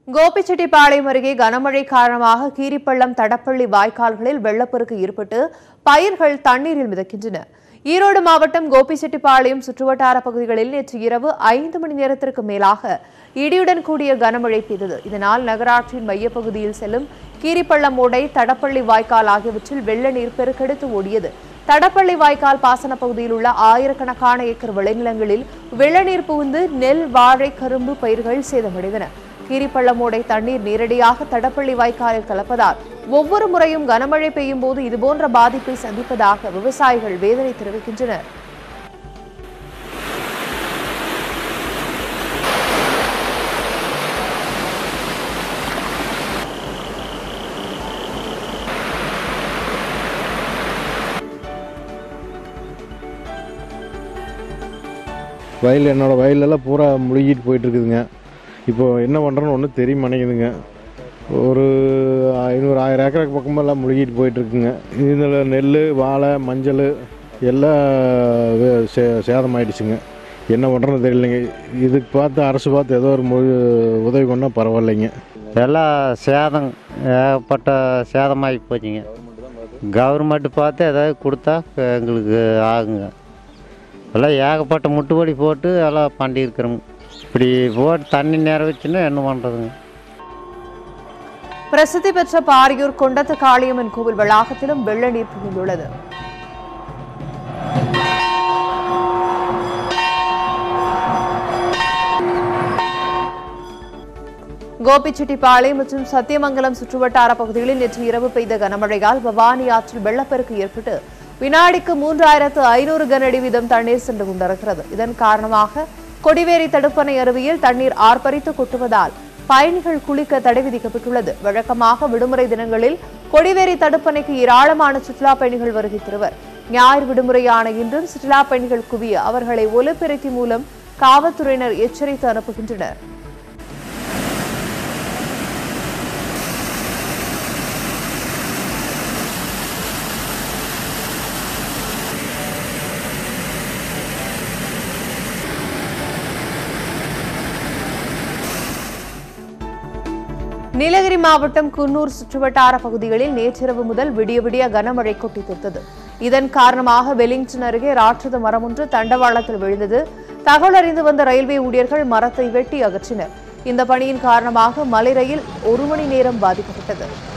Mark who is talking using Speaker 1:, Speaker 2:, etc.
Speaker 1: கோபிச்செட்டிப்பாளையம் அருகே கனமழை காரணமாக கீரிப்பள்ளம் தடப்பள்ளி வாய்க்கால்களில் வெள்ளப்பெருக்கு ஏற்பட்டு பயிர்கள் தண்ணீரில் மிதக்கின்றன ஈரோடு மாவட்டம் கோபிச்செட்டிப்பாளையம் சுற்றுவட்டார பகுதிகளில் நேற்று இரவு ஐந்து மணி நேரத்திற்கு மேலாக இடியுடன் கூடிய கனமழை பெய்தது இதனால் நகராட்சியின் மையப்பகுதியில் செல்லும் கீரிப்பள்ளம் ஓடை தடப்பள்ளி வாய்க்கால் ஆகியவற்றில் வெள்ள நீர் பெருக்கெடுத்து ஓடியது தடப்பள்ளி வாய்க்கால் பாசன பகுதியில் உள்ள ஆயிரக்கணக்கான ஏக்கர் விளைநிலங்களில் வெள்ளநீர் புகுந்து நெல் வாழை கரும்பு பயிர்கள் சேதமடைந்தன கீரிப்பள்ளமோடை தண்ணீர் நேரடியாக தடப்பள்ளி வாய்க்காலில் கலப்பதால் ஒவ்வொரு முறையும் கனமழை பெய்யும் போது இதுபோன்ற பாதிப்பை சந்திப்பதாக விவசாயிகள் வேதனை தெரிவிக்கின்றனர்
Speaker 2: வயல் என்னோடய வயலெல்லாம் பூரா முழுகிட்டு போயிட்டு இருக்குதுங்க இப்போ என்ன பண்ணுறோன்னு ஒன்றும் தெரிய மாட்டேங்குதுங்க ஒரு ஐநூறு ஆயிரம் ஏக்கருக்கு பக்கமெல்லாம் முழுகிட்டு போயிட்டுருக்குங்க இதில் நெல் வாழை மஞ்சள் எல்லாம் வே- சே சேதமாயிடுச்சுங்க என்ன பண்ணுறோன்னு தெரியலைங்க இதுக்கு பார்த்து அரசு பார்த்து ஏதோ ஒரு மொழி உதவி பண்ணால் பரவாயில்லைங்க
Speaker 3: எல்லாம் சேதம் ஏகப்பட்ட சேதமாகி போச்சுங்க கவர்மெண்ட் பார்த்து ஏதாவது கொடுத்தா எங்களுக்கு ஆகுங்க எல்லாம் ஏகப்பட்ட முட்டுப்படி போட்டு எல்லாம் பண்ணியிருக்கிறோங்க இப்படி போட்டு தண்ணி நேர வச்சுன்னா என்ன பண்ணுறதுங்க
Speaker 1: பிரசித்தி பெற்ற பாரியூர் கொண்டத்து காளியம்மன் கோவில் வளாகத்திலும் வெள்ள நீர் புகுந்துள்ளது கோபிச்செட்டிப்பாளையம் மற்றும் சத்தியமங்கலம் சுற்றுவட்டார பகுதிகளில் நேற்று இரவு பெய்த கனமழையால் பவானி ஆற்றில் வெள்ளப்பெருக்கு ஏற்பட்டு வினாடிக்கு மூன்றாயிரத்து ஐநூறு கனஅடி வீதம் தண்ணீர் சென்று கொண்டிருக்கிறது இதன் காரணமாக கொடிவேரி தடுப்பணை அருவியில் தண்ணீர் ஆர்ப்பரித்து கொட்டுவதால் பயணிகள் குளிக்க தடை விதிக்கப்பட்டுள்ளது வழக்கமாக விடுமுறை தினங்களில் கொடிவேரி தடுப்பணைக்கு ஏராளமான சுற்றுலா பயணிகள் வருகை தருவர் ஞாயிறு விடுமுறையான இன்றும் சுற்றுலா பயணிகள் குவிய அவர்களை ஒலிபெருக்கி மூலம் காவல்துறையினர் எச்சரித்து அனுப்புகின்றனர் நீலகிரி மாவட்டம் குன்னூர் சுற்றுவட்டார பகுதிகளில் நேற்றிரவு முதல் விடிய விடிய கனமழை கொட்டி தீர்த்தது இதன் காரணமாக வெலிங்டன் அருகே ராட்சத மரம் ஒன்று தண்டவாளத்தில் விழுந்தது தகவல் அறிந்து வந்த ரயில்வே ஊழியர்கள் மரத்தை வெட்டி அகற்றினர் இந்த பணியின் காரணமாக மலை ரயில் ஒரு மணி நேரம் பாதிக்கப்பட்டது